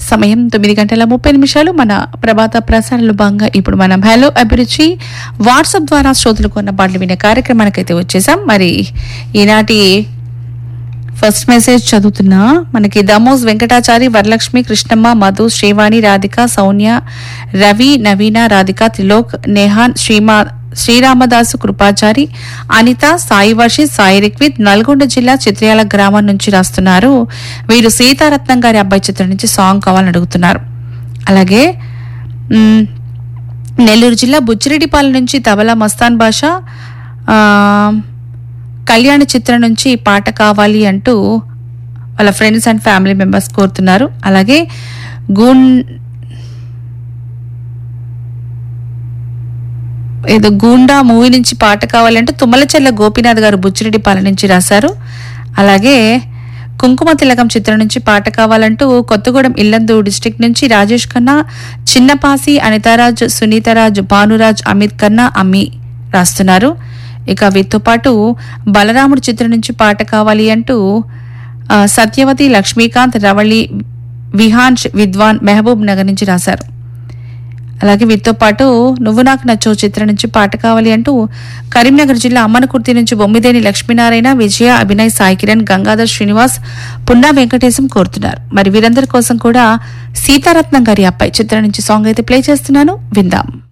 సమయం తొమ్మిది గంటల ముప్పై నిమిషాలు మన ప్రభాత ప్రసారాలు భాగంగా ఇప్పుడు మనం హలో అభిరుచి వాట్సాప్ ద్వారా శ్రోతలు కొన్న పాటలు వినే కార్యక్రమానికి అయితే వచ్చేసాం మరి ఈనాటి ఫస్ట్ మెసేజ్ చదువుతున్నా మనకి దమోస్ వెంకటాచారి వరలక్ష్మి కృష్ణమ్మ మధు శ్రీవాణి రాధిక సౌన్య రవి నవీన రాధిక త్రిలోక్ నేహాన్ శ్రీమా శ్రీరామదాసు కృపాచారి అనిత సాయి వర్షి సాయి రిక్విత్ నల్గొండ జిల్లా చిత్రయాల గ్రామం నుంచి రాస్తున్నారు వీరు సీతారత్నం గారి అబ్బాయి చిత్రం నుంచి సాంగ్ కావాలని అడుగుతున్నారు అలాగే మ్, నెల్లూరు జిల్లా బుచ్చిరెడ్డిపాలెం నుంచి తబలా మస్తాన్ బాషా ఆ, కళ్యాణ చిత్రం నుంచి ఈ పాట కావాలి అంటూ వాళ్ళ ఫ్రెండ్స్ అండ్ ఫ్యామిలీ మెంబర్స్ కోరుతున్నారు అలాగే గూన్ ఏదో గూండా మూవీ నుంచి పాట కావాలంటూ తుమ్మలచెల్ల గోపీనాథ్ గారు బుచ్చిరెడ్డిపాలెం నుంచి రాశారు అలాగే కుంకుమ తిలకం చిత్రం నుంచి పాట కావాలంటూ కొత్తగూడెం ఇల్లందు డిస్టిక్ నుంచి రాజేష్ ఖన్నా చిన్నపాసి అనితారాజ్ సునీతరాజ్ భానురాజ్ అమిత్ ఖన్నా అమ్మి రాస్తున్నారు ఇక వీటితో పాటు బలరాముడు చిత్రం నుంచి పాట కావాలి అంటూ ఆ, సత్యవతి లక్ష్మీకాంత్ రవళి విహాన్ విద్వాన్ మెహబూబ్ నగర్ నుంచి రాశారు అలాగే వీటితో పాటు నువ్వు నాకు నచ్చో చిత్రం నుంచి పాట కావాలి అంటూ కరీంనగర్ జిల్లా అమ్మనకుర్తి నుంచి బొమ్మిదేని లక్ష్మీనారాయణ విజయ అభినయ్ సాయి కిరణ్ గంగాధర్ శ్రీనివాస్ పున్నా వెంకటేశం కోరుతున్నారు మరి వీరందరి కోసం కూడా సీతారత్నం గారి అబ్బాయి చిత్రం నుంచి సాంగ్ అయితే ప్లే చేస్తున్నాను విందాం